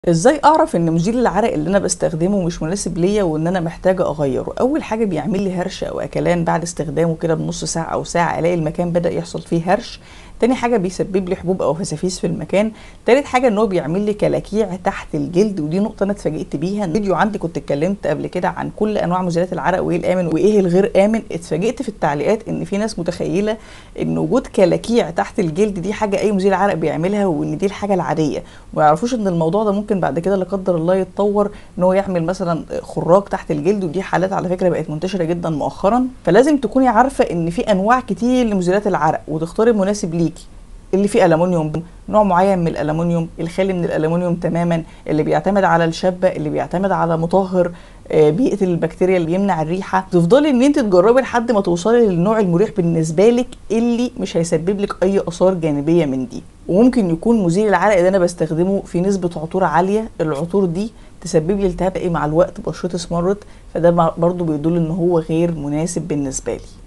ازاي اعرف ان مزيل العرق اللي انا بستخدمه مش مناسب ليا وان انا محتاجه اغيره اول حاجه بيعمل لي هرش او اكلان بعد استخدامه كده بنص ساعه او ساعه الاقي المكان بدا يحصل فيه هرش تاني حاجه بيسبب لي حبوب او فسافيس في المكان تالت حاجه ان هو بيعمل لي كلاكيع تحت الجلد ودي نقطه انا اتفاجئت بيها الفيديو عندي كنت اتكلمت قبل كده عن كل انواع مزيلات العرق وايه الامن وايه الغير امن اتفاجئت في التعليقات ان في ناس متخيله ان وجود كلاكيع تحت الجلد دي حاجه اي مزيل عرق بيعملها وان دي الحاجه العاديه وما يعرفوش ان الموضوع ده ممكن بعد كده لا قدر الله يتطور ان هو يعمل مثلا خراج تحت الجلد ودي حالات على فكره بقت منتشره جدا مؤخرا فلازم تكوني عارفه ان في انواع كتير لمزيلات العرق وتختاري المناسب ليكي اللي فيه ألمونيوم نوع معين من الألمونيوم الخالي من الألمونيوم تماما اللي بيعتمد على الشبة اللي بيعتمد على مطهر آه، بيقتل البكتيريا اللي بيمنع الريحه تفضلي ان انت تجربي لحد ما توصلي للنوع المريح بالنسبه لك اللي مش هيسبب لك اي اثار جانبيه من دي وممكن يكون مزيل العرق اللي انا بستخدمه في نسبه عطور عاليه العطور دي تسبب لي التهاب مع الوقت بشرتي اسمرت فده برضو بيدل ان هو غير مناسب بالنسبه لي